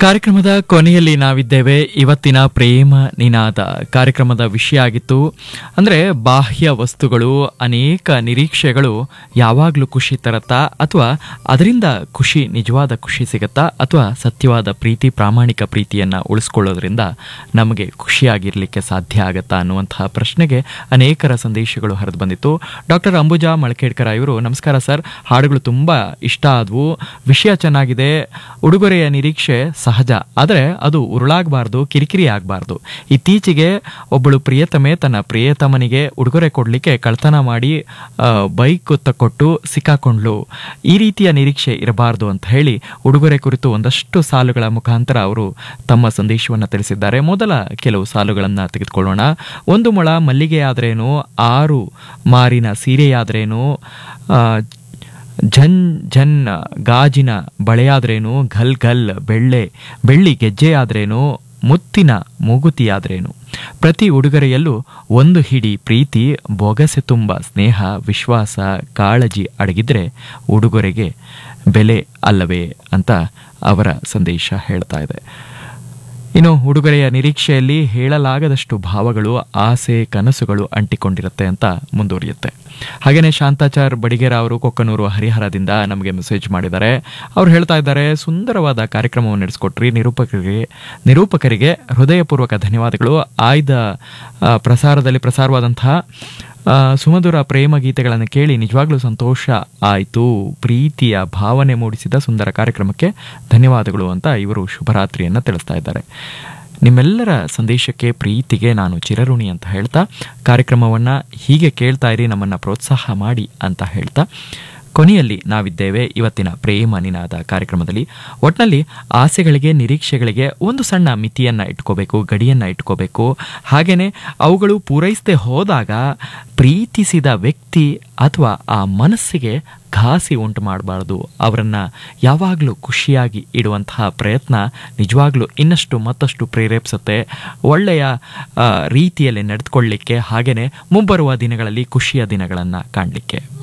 ಕಾರ್ಯಕ್ರಮದ ಕೊನೆಯಲ್ಲಿ ನಾವಿದ್ದೇವೆ ಇವತ್ತಿನ ಪ್ರೇಮ ನಿನಾದ ಕಾರ್ಯಕ್ರಮದ ವಿಷಯ ಆಗಿತ್ತು ಅಂದರೆ ಬಾಹ್ಯ ವಸ್ತುಗಳು ಅನೇಕ ನಿರೀಕ್ಷೆಗಳು ಯಾವಾಗಲೂ ಖುಷಿ ತರತ್ತಾ ಅಥವಾ ಅದರಿಂದ ಖುಷಿ ನಿಜವಾದ ಖುಷಿ ಸಿಗತ್ತಾ ಅಥವಾ ಸತ್ಯವಾದ ಪ್ರೀತಿ ಪ್ರಾಮಾಣಿಕ ಪ್ರೀತಿಯನ್ನು ಉಳಿಸ್ಕೊಳ್ಳೋದ್ರಿಂದ ನಮಗೆ ಖುಷಿಯಾಗಿರಲಿಕ್ಕೆ ಸಾಧ್ಯ ಆಗತ್ತಾ ಅನ್ನುವಂತಹ ಪ್ರಶ್ನೆಗೆ ಅನೇಕರ ಸಂದೇಶಗಳು ಹರಿದು ಬಂದಿತ್ತು ಡಾಕ್ಟರ್ ಅಂಬುಜಾ ಮಳಕೇಡ್ಕರ ಇವರು ನಮಸ್ಕಾರ ಸರ್ ಹಾಡುಗಳು ತುಂಬ ಇಷ್ಟ ಆದವು ವಿಷಯ ಚೆನ್ನಾಗಿದೆ ಉಡುಗೊರೆಯ ನಿರೀಕ್ಷೆ ಸಹಜ ಆದರೆ ಅದು ಉರುಳಾಗಬಾರ್ದು ಕಿರಿಕಿರಿ ಆಗಬಾರ್ದು ಇತ್ತೀಚೆಗೆ ಒಬ್ಬಳು ಪ್ರಿಯತಮೆ ತನ್ನ ಪ್ರಿಯತಮನಿಗೆ ಉಡುಗೊರೆ ಕೊಡಲಿಕ್ಕೆ ಕಳ್ತನ ಮಾಡಿ ಆ, ಬೈಕ್ ಕೊಟ್ಟು ಸಿಕ್ಕಾಕೊಂಡ್ಲು ಈ ರೀತಿಯ ನಿರೀಕ್ಷೆ ಇರಬಾರ್ದು ಅಂತ ಹೇಳಿ ಉಡುಗೊರೆ ಕುರಿತು ಒಂದಷ್ಟು ಸಾಲುಗಳ ಮುಖಾಂತರ ಅವರು ತಮ್ಮ ಸಂದೇಶವನ್ನು ತಿಳಿಸಿದ್ದಾರೆ ಮೊದಲ ಕೆಲವು ಸಾಲುಗಳನ್ನು ತೆಗೆದುಕೊಳ್ಳೋಣ ಒಂದು ಮೊಳ ಮಲ್ಲಿಗೆ ಆದ್ರೇನು ಆರು ಮಾರಿನ ಸೀರೆಯಾದ್ರೇನು ಆ, ಝನ್ ಝನ್ ಗಾಜಿನ ಬಳೆಯಾದ್ರೇನು ಘಲ್ ಘಲ್ ಬೆಳ್ಳೆ ಬೆಳ್ಳಿ ಗೆಜ್ಜೆ ಆದ್ರೇನು ಮುತ್ತಿನ ಮೂಗುತಿಯಾದ್ರೇನು ಪ್ರತಿ ಉಡುಗೊರೆಯಲ್ಲೂ ಒಂದು ಹಿಡಿ ಪ್ರೀತಿ ಬೊಗಸೆ ತುಂಬ ಸ್ನೇಹ ವಿಶ್ವಾಸ ಕಾಳಜಿ ಅಡಗಿದ್ರೆ ಉಡುಗೊರೆಗೆ ಬೆಲೆ ಅಲ್ಲವೇ ಅಂತ ಅವರ ಸಂದೇಶ ಹೇಳ್ತಾ ಇದೆ ಇನ್ನು ಉಡುಗೊರೆಯ ನಿರೀಕ್ಷೆಯಲ್ಲಿ ಹೇಳಲಾಗದಷ್ಟು ಭಾವಗಳು ಆಸೆ ಕನಸುಗಳು ಅಂಟಿಕೊಂಡಿರುತ್ತೆ ಅಂತ ಮುಂದುವರಿಯುತ್ತೆ ಹಾಗೇನೆ ಶಾಂತಾಚಾರ್ ಬಡಿಗೇರ ಅವರು ಕೊಕ್ಕನೂರು ಹರಿಹರದಿಂದ ನಮಗೆ ಮೆಸೇಜ್ ಮಾಡಿದ್ದಾರೆ ಅವ್ರು ಹೇಳ್ತಾ ಇದ್ದಾರೆ ಸುಂದರವಾದ ಕಾರ್ಯಕ್ರಮವನ್ನು ನಡೆಸಿಕೊಟ್ರಿ ನಿರೂಪಕರಿಗೆ ನಿರೂಪಕರಿಗೆ ಹೃದಯಪೂರ್ವಕ ಧನ್ಯವಾದಗಳು ಆಯ್ದ ಆ, ಪ್ರಸಾರದಲ್ಲಿ ಪ್ರಸಾರವಾದಂತಹ ಆ, ಸುಮಧುರ ಪ್ರೇಮ ಗೀತೆಗಳನ್ನು ಕೇಳಿ ನಿಜವಾಗ್ಲೂ ಸಂತೋಷ ಆಯಿತು ಪ್ರೀತಿಯ ಭಾವನೆ ಮೂಡಿಸಿದ ಸುಂದರ ಕಾರ್ಯಕ್ರಮಕ್ಕೆ ಧನ್ಯವಾದಗಳು ಅಂತ ಇವರು ಶುಭರಾತ್ರಿಯನ್ನು ತಿಳಿಸ್ತಾ ಇದ್ದಾರೆ ನಿಮ್ಮೆಲ್ಲರ ಸಂದೇಶಕ್ಕೆ ಪ್ರೀತಿಗೆ ನಾನು ಚಿರಋಣಿ ಅಂತ ಹೇಳ್ತಾ ಕಾರ್ಯಕ್ರಮವನ್ನು ಹೀಗೆ ಕೇಳ್ತಾ ಇರಿ ನಮ್ಮನ್ನು ಪ್ರೋತ್ಸಾಹ ಮಾಡಿ ಅಂತ ಹೇಳ್ತಾ ಕೊನೆಯಲ್ಲಿ ನಾವಿದ್ದೇವೆ ಇವತ್ತಿನ ಪ್ರೇಮ ನಿನಾದ ಕಾರ್ಯಕ್ರಮದಲ್ಲಿ ಒಟ್ನಲ್ಲಿ ಆಸೆಗಳಿಗೆ ನಿರೀಕ್ಷೆಗಳಿಗೆ ಒಂದು ಸಣ್ಣ ಮಿತಿಯನ್ನು ಇಟ್ಕೋಬೇಕು ಗಡಿಯನ್ನು ಇಟ್ಕೋಬೇಕು ಹಾಗೆಯೇ ಅವುಗಳು ಪೂರೈಸದೆ ಹೋದಾಗ ಪ್ರೀತಿಸಿದ ವ್ಯಕ್ತಿ ಅಥವಾ ಆ ಮನಸ್ಸಿಗೆ ಘಾಸಿ ಉಂಟು ಮಾಡಬಾರ್ದು ಅವರನ್ನು ಯಾವಾಗಲೂ ಖುಷಿಯಾಗಿ ಇಡುವಂತಹ ಪ್ರಯತ್ನ ನಿಜವಾಗ್ಲೂ ಇನ್ನಷ್ಟು ಮತ್ತಷ್ಟು ಪ್ರೇರೇಪಿಸುತ್ತೆ ಒಳ್ಳೆಯ ಆ, ರೀತಿಯಲ್ಲಿ ನಡೆದುಕೊಳ್ಳಲಿಕ್ಕೆ ಹಾಗೆಯೇ ಮುಂಬರುವ ದಿನಗಳಲ್ಲಿ ಖುಷಿಯ ದಿನಗಳನ್ನು ಕಾಣಲಿಕ್ಕೆ